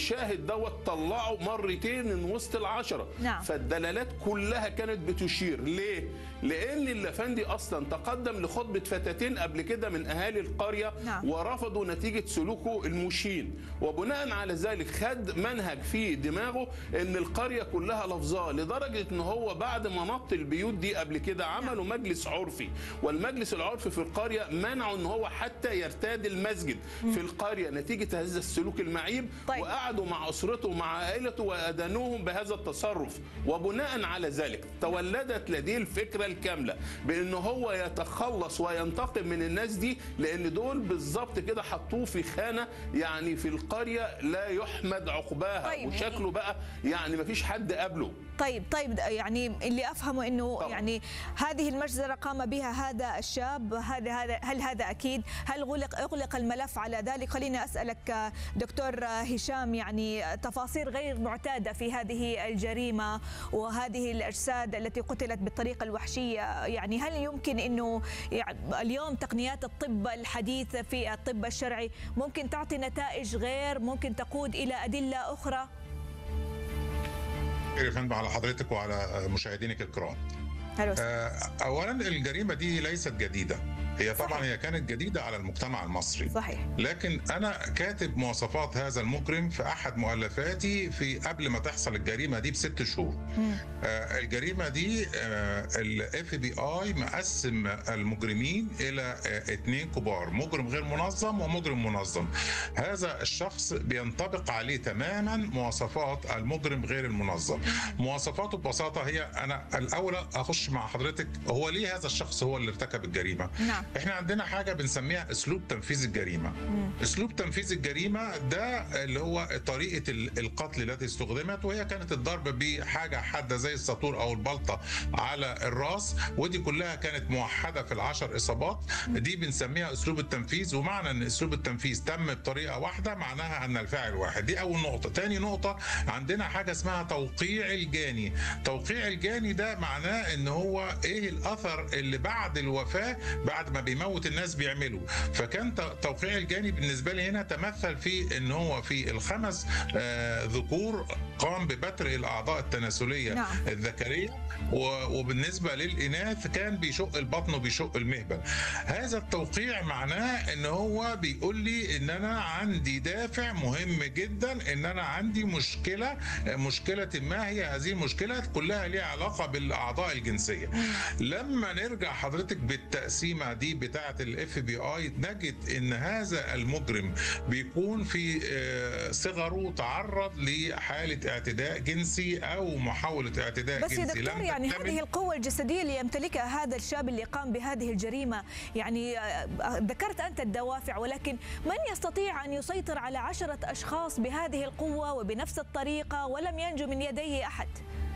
والشاهد دوت طلعه مرتين من وسط العشرة نعم. فالدلالات كلها كانت بتشير ليه؟ لأن الأفندي أصلا تقدم لخطبة فتاتين قبل كده من أهالي القرية نعم. ورفضوا نتيجة سلوكه المشين وبناء على ذلك خد منهج في دماغه ان القرية كلها لفظاه لدرجة ان هو بعد ما نط البيوت دي قبل كده عملوا مجلس عرفي والمجلس العرفي في القرية منعوا ان هو حتى يرتاد المسجد في القرية نتيجة هذا السلوك المعيب طيب. وقعدوا مع أسرته ومع عائلته وأدانوهم بهذا التصرف وبناء على ذلك تولدت لديه الفكرة الكاملة بأن هو يتخلص وينتقم من الناس دي لأن دول بالظبط كده حطوه في خانة يعني في القرية لا يحمد عقباها طيب. وشكله بقى يعني مفيش حد قبله طيب طيب يعني اللي افهمه انه طبعا. يعني هذه المجزره قام بها هذا الشاب هذا هذا هل هذا اكيد هل غلق اغلق الملف على ذلك خليني اسالك آه، دكتور آه، هشام يعني تفاصيل غير معتاده في هذه الجريمه وهذه الاجساد التي قتلت بالطريقه الوحشيه يعني هل يمكن انه يعني اليوم تقنيات الطب الحديثه في الطب الشرعي ممكن تعطي نتائج غير ممكن تقود الى ادله اخرى يا فندم على حضرتك وعلى مشاهدينك الكرام هلا وسهلا. آه، اولا الجريمه دي ليست جديده هي طبعا صحيح. هي كانت جديده على المجتمع المصري صحيح لكن انا كاتب مواصفات هذا المجرم في احد مؤلفاتي في قبل ما تحصل الجريمه دي بست شهور مم. آه، الجريمه دي الاف بي اي مقسم المجرمين الى آه، اثنين كبار مجرم غير منظم ومجرم منظم هذا الشخص بينطبق عليه تماما مواصفات المجرم غير المنظم مواصفاته ببساطه هي انا الاول اخش مع حضرتك هو ليه هذا الشخص هو اللي ارتكب الجريمه نعم احنا عندنا حاجه بنسميها اسلوب تنفيذ الجريمه مم. اسلوب تنفيذ الجريمه ده اللي هو طريقه ال- القتل التي استخدمت وهي كانت الضرب بحاجه حاده زي الساطور او البلطه على الراس ودي كلها كانت موحده في العشر اصابات دي بنسميها اسلوب التنفيذ ومعنى ان اسلوب التنفيذ تم بطريقه واحده معناها ان الفاعل واحد دي اول نقطه تاني نقطه عندنا حاجه اسمها توقيع الجاني توقيع الجاني ده معناه ان هو ايه الاثر اللي بعد الوفاه بعد ما بيموت الناس بيعمله فكان ت- توقيع الجاني بالنسبه لي هنا تمثل في ان هو في الخمس آه، ذكور قام ببتر الاعضاء التناسليه نعم. الذكريه و- وبالنسبه للاناث كان بيشق البطن وبيشق المهبل هذا التوقيع معناه ان هو بيقول لي ان انا عندي دافع مهم جدا ان انا عندي مشكله مشكله ما هي هذه المشكله كلها ليها علاقه بالاعضاء الجنسيه لما نرجع حضرتك بالتقسيمه دي بتاعه الاف بي اي نجد ان هذا المجرم بيكون في آه، صغره تعرض لحاله اعتداء جنسي او محاوله اعتداء بس يا جنسي دكتور لم يعني تكتمل. هذه القوة الجسدية اللي يمتلكها هذا الشاب اللي قام بهذه الجريمة يعني آه، ذكرت أنت الدوافع ولكن من يستطيع أن يسيطر على عشرة أشخاص بهذه القوة وبنفس الطريقة ولم ينجو من يديه أحد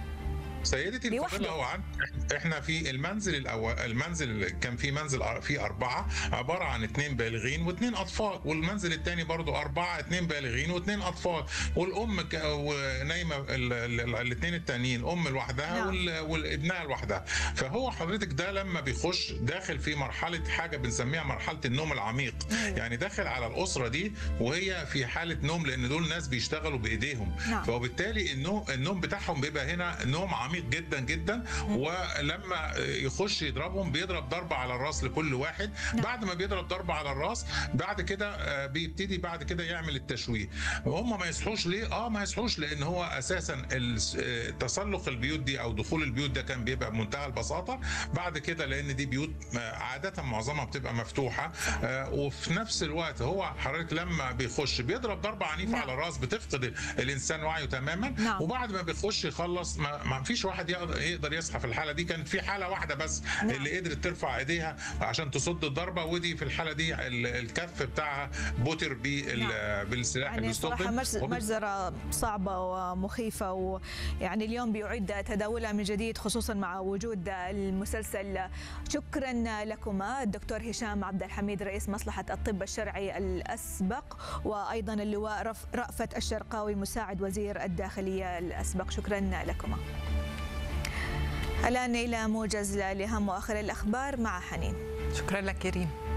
سيدتي لوحده. الفضيلة هو عن احنا في المنزل الاول المنزل اللي كان في منزل أر- فيه اربعه عباره عن اثنين بالغين واثنين اطفال والمنزل الثاني برضو اربعه اثنين بالغين واثنين اطفال والام ك- ونايمه الاثنين التانيين ام لوحدها نعم. وال- والابنها لوحدها فهو حضرتك ده لما بيخش داخل في مرحله حاجه بنسميها مرحله النوم العميق يعني داخل على الاسره دي وهي في حاله نوم لان دول ناس بيشتغلوا بايديهم نعم. فوبالتالي النوم النوم بتاعهم بيبقى هنا نوم عميق جدا جدا ولما يخش يضربهم بيضرب ضربه على الراس لكل واحد نعم. بعد ما بيضرب ضربه على الراس بعد كده آه، بيبتدي بعد كده يعمل التشويه هم ما يصحوش ليه اه ما يصحوش لان هو اساسا ال- آه، تسلق البيوت دي او دخول البيوت ده كان بيبقى بمنتهى البساطه بعد كده لان دي بيوت آه، عاده معظمها بتبقى مفتوحه آه، وفي نفس الوقت هو حضرتك لما بيخش بيضرب ضربه عنيفه نعم. على الراس بتفقد ال- الانسان وعيه تماما نعم. وبعد ما بيخش يخلص ما, ما فيش واحد يقدر, يقدر يصحى في الحاله دي كانت في حاله واحده بس نعم. اللي قدرت ترفع ايديها عشان تصد الضربه ودي في الحاله دي ال- الكف بتاعها بتر بال- بالسلاح يعني اللي صراحة استخدم مجز- وبال- مجزرة صعبة ومخيفة ويعني اليوم بيعد تداولها من جديد خصوصا مع وجود المسلسل شكرا لكما الدكتور هشام عبد الحميد رئيس مصلحة الطب الشرعي الأسبق وأيضا اللواء رف- رأفت الشرقاوي مساعد وزير الداخلية الأسبق شكرا لكما الآن إلى موجز لأهم وآخر الأخبار مع حنين شكرا لك كريم